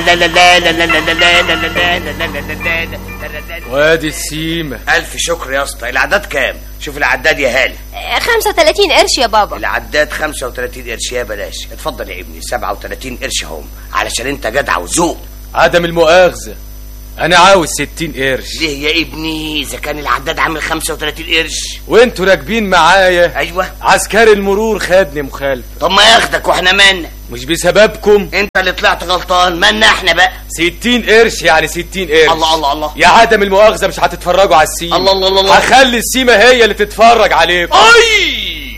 لا لا لا لا لا لا لا لا لا لا لا لا لا لا لا وادي السيمة ألف شكر يا اسطى العداد كام؟ شوف العداد يا هالة 35 قرش يا بابا العداد 35 قرش يا بلاش اتفضل يا ابني 37 قرش هم علشان انت جدع وذوق عدم المؤاخذة أنا عاوز ستين قرش ليه يا ابني اذا كان العداد عامل 35 قرش وانتوا راكبين معايا ايوه عسكري المرور خدني مخالفة طب ما ياخدك واحنا مالنا مش بسببكم انت اللي طلعت غلطان مالنا احنا بقى ستين قرش يعني ستين قرش الله الله الله يا عدم المؤاخذة مش هتتفرجوا على السيمة الله الله الله الله. هخلي السيمة هي اللي تتفرج عليكم اي